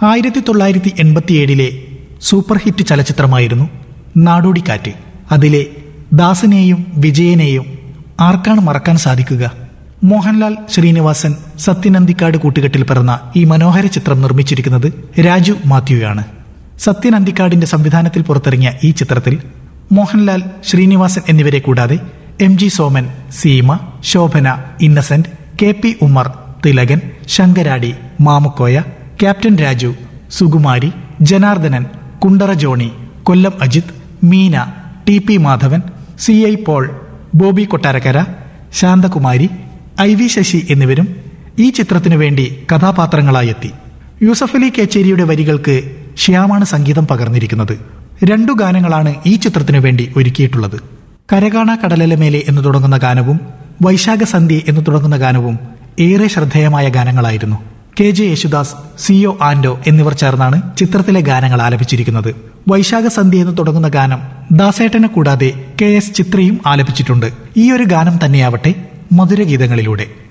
ആയിരത്തി തൊള്ളായിരത്തി എൺപത്തിയേഴിലെ സൂപ്പർ ഹിറ്റ് ചലച്ചിത്രമായിരുന്നു നാടോടിക്കാറ്റ് അതിലെ ദാസനെയും വിജയനെയും ആർക്കാണ് മറക്കാൻ സാധിക്കുക മോഹൻലാൽ ശ്രീനിവാസൻ സത്യനന്ദിക്കാട് കൂട്ടുകെട്ടിൽ പിറന്ന ഈ മനോഹര ചിത്രം നിർമ്മിച്ചിരിക്കുന്നത് രാജു മാത്യുവാണ് സത്യൻ അന്തിക്കാടിന്റെ സംവിധാനത്തിൽ പുറത്തിറങ്ങിയ ഈ ചിത്രത്തിൽ മോഹൻലാൽ ശ്രീനിവാസൻ എന്നിവരെ കൂടാതെ M G Soman Seema Shobana Innocent K P Ummer Thilakan Sankaradi Mamukkoya captain Raju Sukumari Janardhanan Kundara Johnny Kollam Ajith Meena T P Madhavan C I Paul Bobby Kottarakkara Santhakumari I V Sasi എന്നിവരും ഈ ചിത്രത്തിനു വേണ്ടി കഥാപാത്രങ്ങളായി എത്തി യൂസഫ് അലി കേച്ചേരിയുടെ വരികൾക്ക് ശ്യാമാണ് സംഗീതം പകർന്നിരിക്കുന്നത് രണ്ടു ഗാനങ്ങളാണ് ഈ ചിത്രത്തിനു വേണ്ടി ഒരുക്കിയിട്ടുള്ളത് കരകാണ കടലലമേലെ എന്ന് തുടങ്ങുന്ന ഗാനവും വൈശാഖ സന്ധ്യ എന്ന് തുടങ്ങുന്ന ഗാനവും ഏറെ ശ്രദ്ധേയമായ ഗാനങ്ങളായിരുന്നു K J Yesudas C O Anto എന്നിവർ ചേർന്നാണ് ചിത്രത്തിലെ ഗാനങ്ങൾ ആലപിച്ചിരിക്കുന്നത് വൈശാഖ സന്ധ്യ എന്ന് തുടങ്ങുന്ന ഗാനം ദാസേട്ടനെ കൂടാതെ കെ എസ് ചിത്രയും ആലപിച്ചിട്ടുണ്ട് ഈ ഒരു ഗാനം തന്നെയാവട്ടെ മധുരഗീതങ്ങളിലൂടെ